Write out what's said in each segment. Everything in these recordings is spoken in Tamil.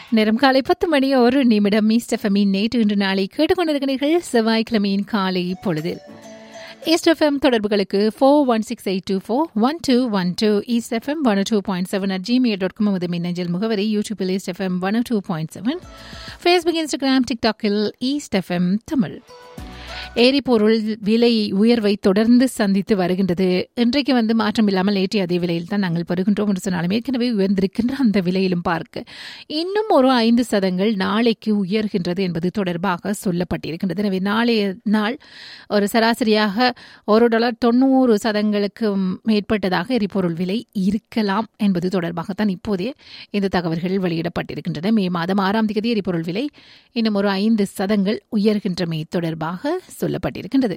நேரம் காலை பத்து மணி ஒரு நிமிடம் ஈஸ்ட் எஃப்எம்மின் நேற்று இன்று நாளை கேட்டுக்கொண்டிருக்கிறீர்கள் செவ்வாய்க்கிழமையின் காலை பொழுதில் ஈஸ்ட் எஃப்எம் தொடர்புகளுக்கு four one six eight two four one two one two East FM one two point seven at Gmail dot com அது மின்னஞ்சல் முகவரி யூடியூபில் East FM one two point seven Facebook Instagram டிக்டாக்கில் ஈஸ்ட் எஃப்எம் தமிழ் எரிபொருள் விலை உயர்வை தொடர்ந்து சந்தித்து வருகின்றது இன்றைக்கு வந்து மாற்றம் இல்லாமல் ஏற்றி அதே விலையில் தான் நாங்கள் பெறுகின்றோம் என்று சொன்னாலும் ஏற்கனவே உயர்ந்திருக்கின்ற அந்த விலையிலும் பார்க்க இன்னும் ஒரு ஐந்து சதங்கள் நாளைக்கு உயர்கின்றது என்பது தொடர்பாக சொல்லப்பட்டிருக்கின்றது எனவே நாளைய நாள் ஒரு சராசரியாக ஒரு டாலர் தொண்ணூறு சதங்களுக்கு மேற்பட்டதாக எரிபொருள் விலை இருக்கலாம் என்பது தொடர்பாகத்தான் இப்போதே இந்த தகவல்கள் வெளியிடப்பட்டிருக்கின்றன மே மாதம் ஆறாம் தேதி எரிபொருள் விலை இன்னும் ஒரு ஐந்து சதங்கள் உயர்கின்றமை தொடர்பாக சொல்லப்பட்டிருக்கின்றது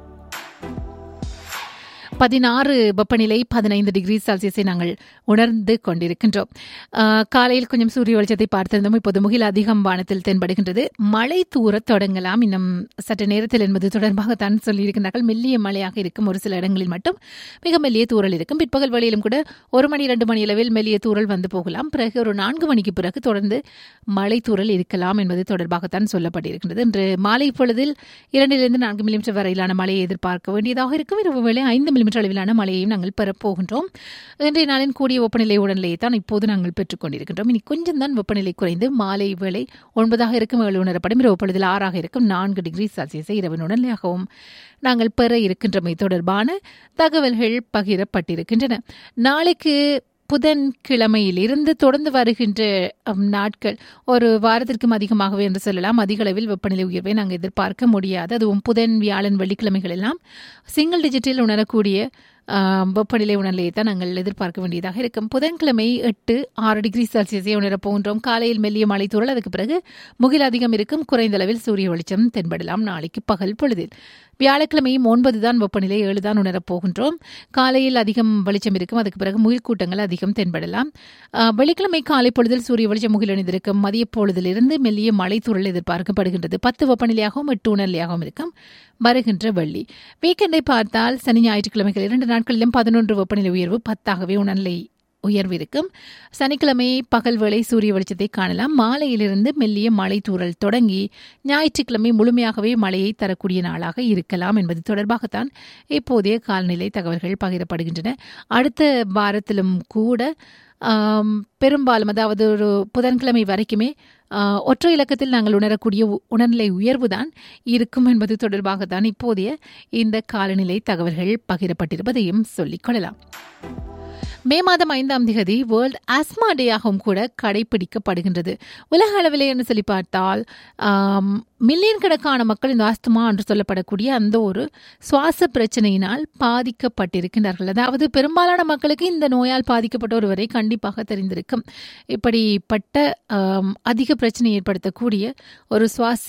பதினாறு வெப்பநிலை பதினைந்து டிகிரி செல்சியஸை நாங்கள் உணர்ந்து கொண்டிருக்கின்றோம் காலையில் கொஞ்சம் சூரிய வெளிச்சத்தை பார்த்திருந்தோம் இப்போது முகில் அதிகம் வானத்தில் தென்படுகின்றது மழை தூரத் தொடங்கலாம் இன்னும் சற்று நேரத்தில் என்பது தொடர்பாகத்தான் சொல்லியிருக்கிறார்கள் மெல்லிய மழையாக இருக்கும் ஒரு சில இடங்களில் மட்டும் மிக மெல்லிய தூரல் இருக்கும் பிற்பகல் வேளையிலும் கூட ஒரு மணி இரண்டு மணி அளவில் மெல்லிய தூரல் வந்து போகலாம் பிறகு ஒரு நான்கு மணிக்கு பிறகு தொடர்ந்து மழை தூரல் இருக்கலாம் என்பது தொடர்பாகத்தான் சொல்லப்பட்டிருக்கின்றது இன்று மாலை பொழுதில் இரண்டிலிருந்து நான்கு மில்லிமீட்டர் வரையிலான மழையை எதிர்பார்க்க வேண்டியதாக இருக்கும் இரவு வேளை ஐந்து மில்லிமீட்டர் அளவிலான மழையையும் நாங்கள் பெறப்போகின்றோம் இன்றைய நாளின் கூடிய வெப்பநிலை உடனிலேயே தான் இப்போது நாங்கள் பெற்றுக் கொண்டிருக்கின்றோம் இனி கொஞ்சம் தான் வெப்பநிலை குறைந்து மாலை வேளை ஒன்பதாக இருக்கும் ஏழு உணரப்படும் இரவு பொழுதில் ஆறாக இருக்கும் நான்கு டிகிரி செல்சியஸை இரவு உடனடியாகவும் நாங்கள் பெற இருக்கின்றமை தொடர்பான தகவல்கள் பகிரப்பட்டிருக்கின்றன நாளைக்கு புதன்கிழமையில் இருந்து தொடர்ந்து வருகின்ற நாட்கள் ஒரு வாரத்திற்கும் அதிகமாகவே என்று சொல்லலாம் அதிக அளவில் வெப்பநிலை உயர்வை நாங்கள் எதிர்பார்க்க முடியாது அதுவும் புதன் வியாழன் வெள்ளிக்கிழமைகள் எல்லாம் சிங்கிள் டிஜிட்டில் உணரக்கூடிய வெப்பநிலை உணர்நிலையை தான் நாங்கள் எதிர்பார்க்க வேண்டியதாக இருக்கும் புதன்கிழமை எட்டு ஆறு டிகிரி செல்சியஸை உணரப் போகின்றோம் காலையில் மெல்லிய மழை தூரல் அதுக்கு பிறகு முகில் அதிகம் இருக்கும் குறைந்த அளவில் சூரிய வெளிச்சம் தென்படலாம் நாளைக்கு பகல் பொழுதில் வியாழக்கிழமையும் ஒன்பது தான் வெப்பநிலை ஏழு தான் உணரப் போகின்றோம் காலையில் அதிகம் வெளிச்சம் இருக்கும் அதுக்கு பிறகு முகில் கூட்டங்கள் அதிகம் தென்படலாம் வெள்ளிக்கிழமை காலை பொழுதில் சூரிய வெளிச்சம் முகில் அணிந்திருக்கும் மதிய பொழுதிலிருந்து மெல்லிய மழை தூரல் எதிர்பார்க்கப்படுகின்றது பத்து வெப்பநிலையாகவும் எட்டு உணர்நிலையாகவும் இருக்கும் வருகின்ற வெள்ளி வீக்கெண்டை பார்த்தால் சனி ஞாயிற்றுக்கிழமைகள் இரண்டு நாட்களிலும் பதினொன்று வெப்பநிலை உயர்வு பத்தாகவே உணர்நிலை உயர்வு இருக்கும் சனிக்கிழமை பகல் வேளை சூரிய வெளிச்சத்தை காணலாம் மாலையிலிருந்து மெல்லிய மழை தூறல் தொடங்கி ஞாயிற்றுக்கிழமை முழுமையாகவே மழையை தரக்கூடிய நாளாக இருக்கலாம் என்பது தொடர்பாகத்தான் இப்போதைய காலநிலை தகவல்கள் பகிரப்படுகின்றன அடுத்த வாரத்திலும் கூட பெரும்பாலும் அதாவது ஒரு புதன்கிழமை வரைக்குமே ஒற்றை இலக்கத்தில் நாங்கள் உணரக்கூடிய உணர்நிலை உயர்வு தான் இருக்கும் என்பது தொடர்பாகத்தான் இப்போதைய இந்த காலநிலை தகவல்கள் பகிரப்பட்டிருப்பதையும் சொல்லிக் கொள்ளலாம் மே மாதம் ஐந்தாம் தேதி வேர்ல்ட் ஆஸ்மா டேயாகவும் கூட கடைபிடிக்கப்படுகின்றது உலக அளவில் என்று சொல்லி பார்த்தால் மில்லியன் கணக்கான மக்கள் இந்த ஆஸ்துமா என்று சொல்லப்படக்கூடிய அந்த ஒரு சுவாச பிரச்சனையினால் பாதிக்கப்பட்டிருக்கின்றார்கள் அதாவது பெரும்பாலான மக்களுக்கு இந்த நோயால் பாதிக்கப்பட்ட ஒருவரை கண்டிப்பாக தெரிந்திருக்கும் இப்படிப்பட்ட அதிக பிரச்சனை ஏற்படுத்தக்கூடிய ஒரு சுவாச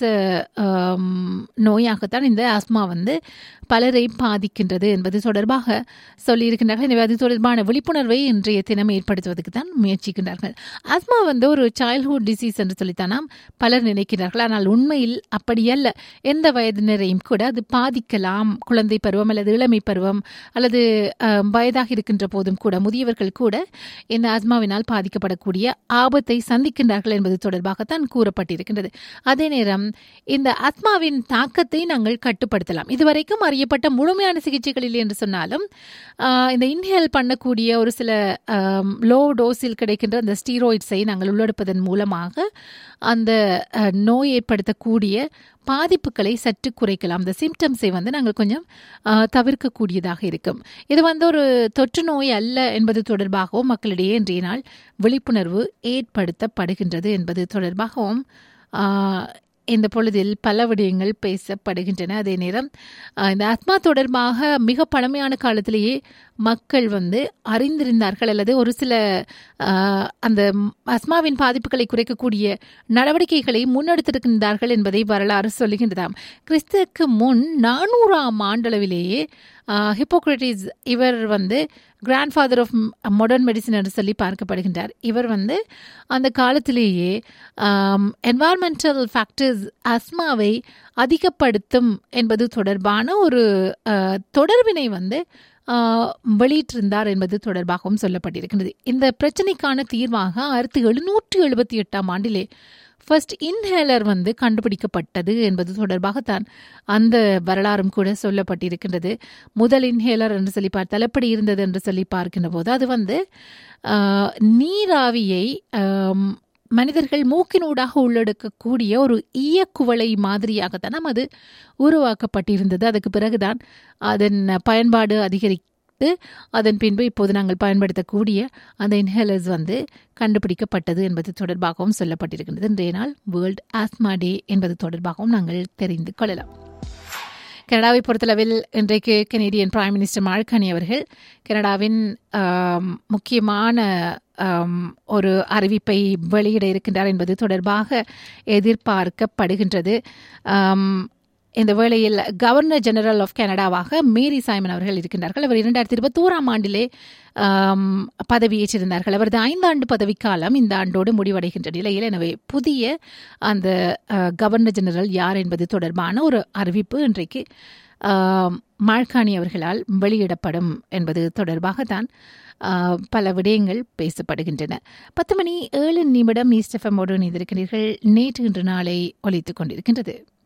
நோயாகத்தான் இந்த ஆஸ்மா வந்து பலரை பாதிக்கின்றது என்பது தொடர்பாக சொல்லியிருக்கின்றார்கள் எனவே அது தொடர்பான விழிப்புணர்வை இன்றைய தினம் ஏற்படுத்துவதற்கு தான் முயற்சிக்கின்றார்கள் ஆஸ்மா வந்து ஒரு சைல்ட்ஹுட் டிசீஸ் என்று சொல்லித்தானாம் பலர் நினைக்கிறார்கள் ஆனால் உண்மையில் அப்படியல்ல எந்த வயதினரையும் கூட அது பாதிக்கலாம் குழந்தை பருவம் அல்லது இளமை பருவம் அல்லது வயதாக இருக்கின்ற போதும் கூட முதியவர்கள் கூட இந்த ஆஸ்மாவினால் பாதிக்கப்படக்கூடிய ஆபத்தை சந்திக்கின்றார்கள் என்பது தொடர்பாகத்தான் கூறப்பட்டிருக்கின்றது அதே நேரம் இந்த ஆஸ்மாவின் தாக்கத்தை நாங்கள் கட்டுப்படுத்தலாம் இதுவரைக்கும் அறியப்பட்ட முழுமையான சிகிச்சைகள் இல்லை என்று சொன்னாலும் இந்த இன்ஹேல் பண்ணக்கூடிய ஒரு சில லோ டோஸில் கிடைக்கின்ற அந்த ஸ்டீராய்ட்ஸை நாங்கள் உள்ளெடுப்பதன் மூலமாக அந்த நோய் ஏற்படுத்தக்கூடிய பாதிப்புகளை சற்று குறைக்கலாம் இந்த சிம்டம்ஸை வந்து நாங்கள் கொஞ்சம் தவிர்க்கக்கூடியதாக இருக்கும் இது வந்து ஒரு தொற்று நோய் அல்ல என்பது தொடர்பாகவும் மக்களிடையே இன்றைய நாள் விழிப்புணர்வு ஏற்படுத்தப்படுகின்றது என்பது தொடர்பாகவும் இந்த பொழுதில் பல விடயங்கள் பேசப்படுகின்றன அதே நேரம் இந்த ஆத்மா தொடர்பாக மிக பழமையான காலத்திலேயே மக்கள் வந்து அறிந்திருந்தார்கள் அல்லது ஒரு சில அந்த அஸ்மாவின் பாதிப்புகளை குறைக்கக்கூடிய நடவடிக்கைகளை முன்னெடுத்திருக்கின்றார்கள் என்பதை வரலாறு சொல்லுகின்றதாம் கிறிஸ்துக்கு முன் நானூறாம் ஆண்டளவிலேயே ஹிப்போக்ரட்டிஸ் இவர் வந்து grand father of modern medicine என்று சொல்லி பார்க்கப்படுகின்றார் இவர் வந்து அந்த காலத்திலேயே என்வாயர்மெண்டல் ஃபேக்டர்ஸ் அஸ்மாவை அதிகப்படுத்தும் என்பது தொடர்பான ஒரு தொடர்பினை வந்து ஆஹ், வெளியிட்டிருந்தார் என்பது தொடர்பாகவும் சொல்லப்பட்டிருக்கின்றது இந்த பிரச்சனைக்கான தீர்வாக ஆயிரத்தி எழுநூற்றி எழுபத்தி எட்டாம் ஆண்டிலே ஃபர்ஸ்ட் இன்ஹேலர் வந்து கண்டுபிடிக்கப்பட்டது என்பது தொடர்பாகத்தான் அந்த வரலாறும் கூட சொல்லப்பட்டிருக்கின்றது முதல் இன்ஹேலர் என்று சொல்லி பார்த்தால் எப்படி இருந்தது என்று சொல்லி பார்க்கின்ற போது அது வந்து ஆஹ், நீராவியை ஆம், மனிதர்கள் மூக்கினூடாக உள்ளெடுக்கக்கூடிய ஒரு ஈயக்குவளை மாதிரியாகத்தான் அது உருவாக்கப்பட்டிருந்தது அதுக்கு பிறகுதான் அதன் பயன்பாடு அதிகரித்து அதன் பின்பு இப்போது நாங்கள் பயன்படுத்தக்கூடிய அந்த இன்ஹேலர்ஸ் வந்து கண்டுபிடிக்கப்பட்டது என்பது தொடர்பாகவும் சொல்லப்பட்டிருக்கின்றது இன்றைய நாள் வேர்ல்ட் ஆஸ்மா டே என்பது தொடர்பாகவும் நாங்கள் தெரிந்து கொள்ளலாம் கனடாவை பொறுத்தளவில் இன்றைக்கு கனேடியன் பிரைம் மினிஸ்டர் மார்கனி அவர்கள் கனடாவின் ஆம், முக்கியமான ஆம், ஒரு அறிவிப்பை வெளியிட இருக்கின்றார் என்பது தொடர்பாக எதிர்பார்க்கப்படுகின்றது ஆம், இந்த வேளையில் கவர்னர் ஜெனரல் ஆஃப் கனடாவாக மேரி சைமன் அவர்கள் இருக்கின்றார்கள் அவர் இரண்டாயிரத்தி இருபத்தோராம் ஆண்டிலே ஆம், பதவியேற்றிருந்தார்கள் அவரது ஐந்தாண்டு பதவிக்காலம் இந்த ஆண்டோடு முடிவடைகின்ற நிலையில் எனவே புதிய அந்த அஹ், கவர்னர் ஜெனரல் யார் என்பது தொடர்பான ஒரு அறிவிப்பு இன்றைக்கு ஆம், மாழ்காணி அவர்களால் வெளியிடப்படும் என்பது தொடர்பாகத்தான் ஆஹ், பல விடயங்கள் பேசப்படுகின்றன பத்து மணி ஏழு நிமிடம் ஈஸ்ட் எஃப்எம்மோடு இணைந்திருக்கிறீர்கள் நேற்று இன்று நாளை ஒலித்துக் கொண்டிருக்கின்றது